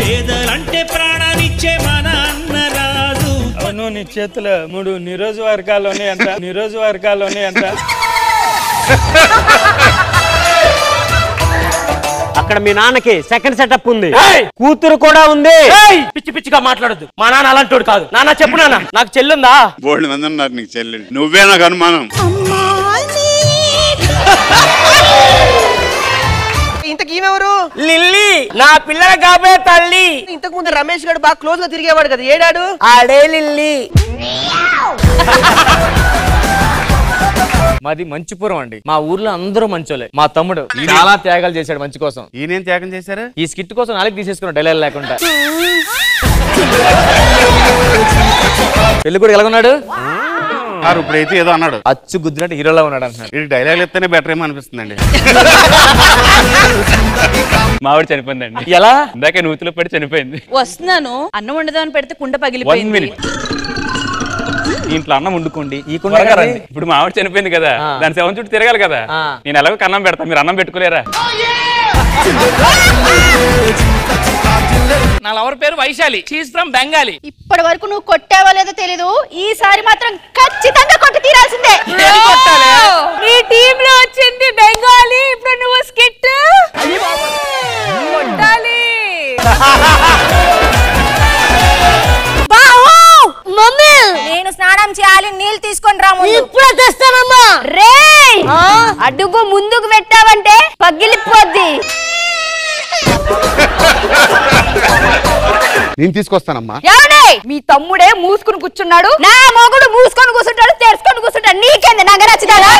పేదలంటే ప్రాణానిచ్చే మన అన్నరాజు అవును నీ చేతిలో మూడు నిరోజకవర్గాల్లోనే ఎంత నిరోజకవర్గాల్లోనే ఎంత అక్కడ మీ నాన్నకి సెకండ్ సెటప్ ఉంది ఏయ్! కూతురు కూడా ఉంది ఏయ్! పిచ్చి పిచ్చిగా మాట్లాడద్దు మా నాన్న అలాంటోడు కాదు నాన్న చెప్పు నాన్న నాకు చెల్లుందా బోల్డ్ మంది ఉన్నారు నీకు చెల్లెలు నువ్వే నాకు అనుమానం ఇంతకు ఈమెవరు లిల్లీ నా పిల్లల కాబే తల్లి ఇంతకు ముందు రమేష్ గారు బాగా క్లోజ్ గా తిరిగేవాడు కదా ఏడాడు ఆడే లిల్లీ మాది మంచిపురం అండి మా ఊర్లో అందరూ మంచోలే మా తమ్ముడు చాలా త్యాగాలు చేశాడు మంచి కోసం ఈయనేం త్యాగం చేశారు ఈ స్కిట్ కోసం నాలుగు తీసేసుకున్నాడు డైలాగ్ లేకుండా పెళ్లి కూడా ఎలాగున్నాడు సార్ ఇప్పుడైతే ఏదో అన్నాడు అచ్చు గుద్దినట్టు హీరోలా ఉన్నాడు అంటున్నాడు వీడికి డైలాగ్ ఇస్తేనే బెటర్ ఏమో అనిపిస్తుందండి మావిడ చనిపోయిందండి ఎలా ఇందాక నూతిలో పడి చనిపోయింది వస్తున్నాను అన్నం వండుదామని పెడితే కుండ వన్ పగిలిపోయింది మినిట్ ఇంట్లో అన్నం వండుకోండి ఈ కుండ త్వరగా కదా? రండి. ఇప్పుడు మా ఆవిడ చనిపోయింది కదా ఆ. దాని శవం చుట్టూ తిరగాలి కదా ఆ. నేను ఎలాగో కన్నం పెడతా మీరు అన్నం పెట్టుకోలేరా నా లవర్ పేరు వైశాలి షీస్ ఫ్రమ్ బెంగాలీ ఇప్పటి వరకు నువ్వు కొట్టావో లేదో తెలీదు ఈసారి మాత్రం ఖచ్చితంగా కొట్టి తీరాల్సిందే ఏది కొట్టాలి? నీ టీమ్ లో వచ్చింది బెంగాలీ ఇప్పుడు నువ్వు స్కిట్ కొట్టాలి మమ్మీ నేను స్నానం చేయాలి నీళ్ళు తీసుకొని రా ఇప్పుడు తెస్తానమ్మా రే అడుగు ముందుకు పెట్టావంటే పగిలిపోద్ది నేను తీసుకొస్తానమ్మా ఏమండి మీ తమ్ముడే మూసుకుని కూర్చున్నాడు నా మొగుడు మూసుకొని కూర్చుంటాడు తెరుచుకొని కూర్చుంటాడు నీకేంది నాకు నచ్చుతాడా